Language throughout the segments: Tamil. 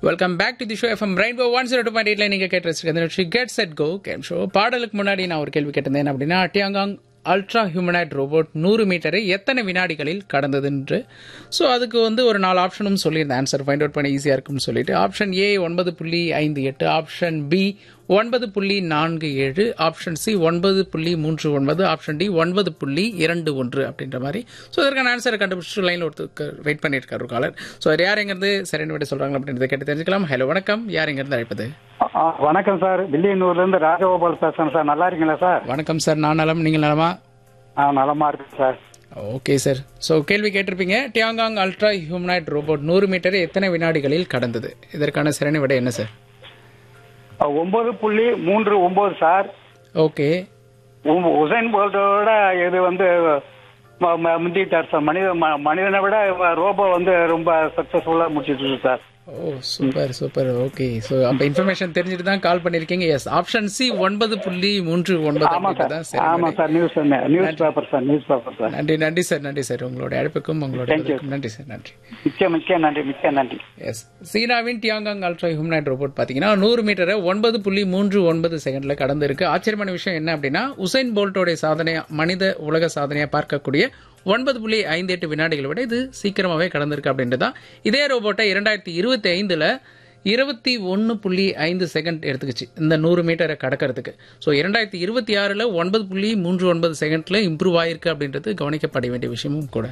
Welcome back to the show FM rainbow one zero two point எயிட்ல நீங்க கேட்டு வச்சிருக்க get set go game show பாடலுக்கு முன்னாடி நான் ஒரு கேள்வி கேட்டிருந்தேன் அப்படின்னா அட்டியாங்காங் அல்ட்ரா ஹியூமனாய்ட் ரோபோட் நூறு மீட்டரை எத்தனை வினாடிகளில் கடந்ததுன்று ஸோ அதுக்கு வந்து ஒரு நாலு ஆப்ஷனும் சொல்லியிருந்தேன் ஆன்சர் ஃபைண்ட் அவுட் பண்ண ஈஸியாக இருக்கும்னு சொல்லிட்டு ஆப்ஷன் ஏ ஒன்பது புள்ளி ஐந்து எட்டு ஆப்ஷன் பி ஒன்பது புள்ளி நான்கு ஏழு ஆப்ஷன் சி ஒன்பது புள்ளி மூன்று ஒன்பது ஆப்ஷன் டி ஒன்பது புள்ளி இரண்டு ஒன்று அப்படின்ற மாதிரி ஸோ இதற்கான ஆன்சரை கண்டுபிடிச்சு லைனில் ஒருத்தருக்கு வெயிட் பண்ணியிருக்காரு ஒரு காலர் ஸோ அது யார் எங்கேருந்து சரின்னு விட சொல்கிறாங்க அப்படின்றத கேட்டு தெரிஞ்சுக்கலாம் ஹலோ வணக்கம் யார் எங்கேருந்து அழைப்பது ஆ, வணக்கம் சார் வில்லியனூர்ல இருந்து ராஜகோபால் பேசுறேன் சார் நல்லா இருக்கீங்களா சார் வணக்கம் சார் நான் நலம் நீங்கள் நலமா ஆ நலமா இருக்கு சார் ஓகே சார் ஸோ கேள்வி கேட்டிருப்பீங்க டியாங்காங் அல்ட்ரா ஹியூமனாய்ட் ரோபோட் நூறு மீட்டரை எத்தனை வினாடிகளில் கடந்தது இதற்கான சரியான விட என்ன சார் ஆ, ஒன்பது புள்ளி மூன்று ஒன்பது சார் ஓகே உ- உசைன் போல்ட்டோட இது வந்து ம- ம- முந்திட்டார் சார் மனித ம- மனிதனை விட ரோபோ வந்து ரொம்ப சக்சஸ்ஃபுல்லா முடிச்சிட்டு இருக்கு sir oh super super okay so அப்போ இன்ஃபர்மேஷன் தெரிஞ்சுட்டு தான் கால் பண்ணியிருக்கீங்க எஸ் ஆப்ஷன் சி ஒன்பது புள்ளி மூன்று ஒன்பது ஆமா அப்படின்றது சார் தான் சரி ஆமா sir news newspaper sir newspaper sir நன்றி நன்றி சார் நன்றி சார் உங்களோட அழைப்புக்கும் உங்களோட Thank you. பதிலுக்கும் நன்றி சார் நன்றி மிக்க மிக்க நன்றி மிக்க நன்றி எஸ் சீனாவின் டியாங்காங் அல்ட்ரா ஹியூமனாய்ட் ரோபோட் பார்த்தீங்கன்னா நூறு மீட்டரை ஒன்பது புள்ளி மூன்று ஒன்பது செகண்ட்ல கடந்து இருக்கு ஆச்சரியமான விஷயம் என்ன அப்படின்னா உசைன் போல்ட்டோடைய சாதனையா மனித உலக சாதனையா பார்க்கக்கூடிய ஒன்பது புள்ளி ஐந்து எட்டு வினாடிகளை விட இது சீக்கிரமாவே கடந்திருக்கு அப்படின்றது தான் இதே ரோபோட்டை இரண்டாயிரத்தி இருபத்தி ஐந்துல இருபத்தி ஒன்று புள்ளி ஐந்து செகண்ட் எடுத்துக்கிச்சு இந்த நூறு மீட்டரை கடக்கிறதுக்கு ஸோ இரண்டாயிரத்தி இருபத்தி ஆறில் ஒன்பது புள்ளி மூன்று ஒன்பது செகண்ட்ல இம்ப்ரூவ் ஆயிருக்கு அப்படின்றது கவனிக்கப்பட வேண்டிய விஷயமும் கூட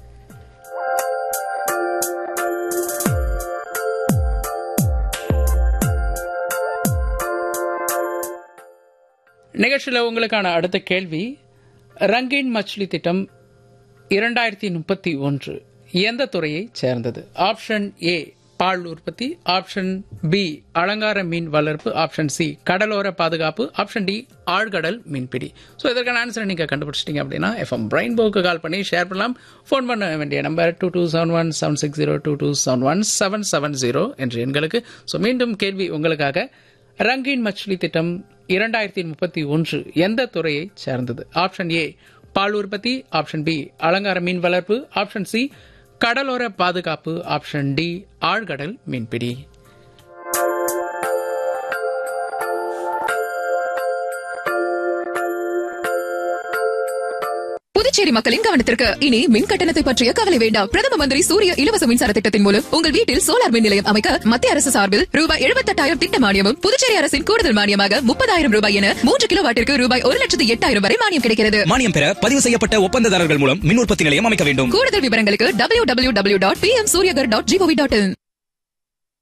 நிகழ்ச்சியில் உங்களுக்கான அடுத்த கேள்வி ரங்கீன் மச்லி திட்டம் இரண்டாயிரத்தி முப்பத்தி ஒன்று எந்த துறையை சேர்ந்தது ஆப்ஷன் ஏ பால் உற்பத்தி ஆப்ஷன் பி அலங்கார மீன் வளர்ப்பு ஆப்ஷன் சி கடலோர பாதுகாப்பு ஆப்ஷன் டி ஆழ்கடல் மீன்பிடி ஸோ இதற்கான ஆன்சரை நீங்கள் கண்டுபிடிச்சிட்டீங்க அப்படின்னா எஃப்எம் பிரைன் போக்கு கால் பண்ணி ஷேர் பண்ணலாம் ஃபோன் பண்ண வேண்டிய number two two seven one seven six zero two two seven one seven seven zero என்ற எண்களுக்கு ஸோ மீண்டும் கேள்வி உங்களுக்காக ரங்கீன் மச்லி திட்டம் இரண்டாயிரத்தி முப்பத்தி ஒன்று எந்த துறையை சேர்ந்தது ஆப்ஷன் ஏ பால் உற்பத்தி ஆப்ஷன் பி அலங்கார மீன் வளர்ப்பு ஆப்ஷன் சி கடலோர பாதுகாப்பு ஆப்ஷன் டி ஆழ்கடல் மீன்பிடி புதுச்சேரி மக்களின் கவனத்திற்கு இனி மின் கட்டணத்தை பற்றிய கவலை வேண்டாம் பிரதம மந்திரி சூரிய இலவச மின்சார திட்டத்தின் மூலம் உங்கள் வீட்டில் சோலார் மின் நிலையம் அமைக்க மத்திய அரசு சார்பில் ரூபாய் எழுபத்தெட்டாயிரம் திட்ட மானியமும் புதுச்சேரி அரசின் கூடுதல் மானியமாக முப்பதாயிரம் ரூபாய் என மூன்று கிலோ வாட்டிற்கு ரூபாய் ஒரு லட்சத்து எட்டாயிரம் வரை மானியம் கிடைக்கிறது மானியம் பெற பதிவு செய்யப்பட்ட ஒப்பந்ததாரர்கள் மூலம் மின் உற்பத்தி நிலையம் அமைக்க வேண்டும் கூடுதல் விவரங்களுக்கு W W W dot P M Suryaghar dot G O V dot இன்